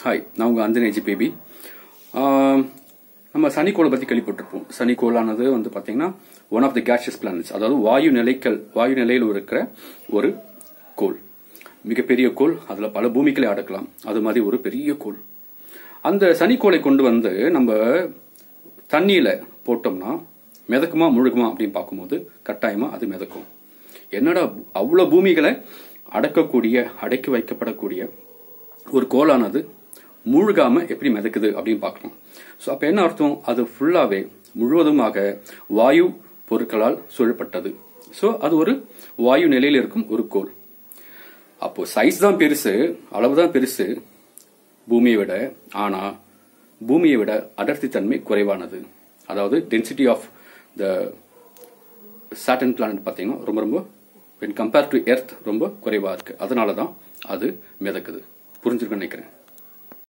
hi நான் உங்கள் அஞ்சனேஜி baby நம்ம சனிக்கோளை பற்றி கேள்விப்பட்டிருப்போம் சனிக்கோளானது வந்து பார்த்தீங்கன்னா one of the gaseous planets அதாவது வாயு நிலைக்கல் வாயு நிலையில் இருக்கிற ஒரு கோள் மிகப்பெரிய கோள் அதில் பல பூமிகளை அடக்கலாம் அது மாதிரி ஒரு பெரிய கோள் அந்த சனிக்கோளை கொண்டு வந்து நம்ம தண்ணியில் போட்டோம்னா மிதக்குமா முழுகுமா அப்படின்னு பார்க்கும்போது கட்டாயமாக அது மிதக்கும் என்னடா அவ்வளோ பூமிகளை அடக்கக்கூடிய அடக்கி வைக்கப்படக்கூடிய ஒரு கோளானது மூழ்காம எப்படி மிதக்குது அப்படின்னு பார்க்கலாம் ஸோ அப்போ என்ன அர்த்தம் அது ஃபுல்லாகவே முழுவதுமாக வாயு பொருட்களால் சூழப்பட்டது ஸோ அது ஒரு வாயு நிலையில் இருக்கும் ஒரு கோள் அப்போ சைஸ் தான் பெருசு அளவு தான் பெருசு பூமியை விட ஆனா பூமியை விட அடர்த்தி தன்மை குறைவானது அதாவது density of the Saturn planet பார்த்தீங்கன்னா ரொம்ப ரொம்ப வென் கம்பேர் டு எர்த் ரொம்ப குறைவா இருக்கு அதனால தான் அது மிதக்குது புரிஞ்சிருக்குன்னு நினைக்கிறேன்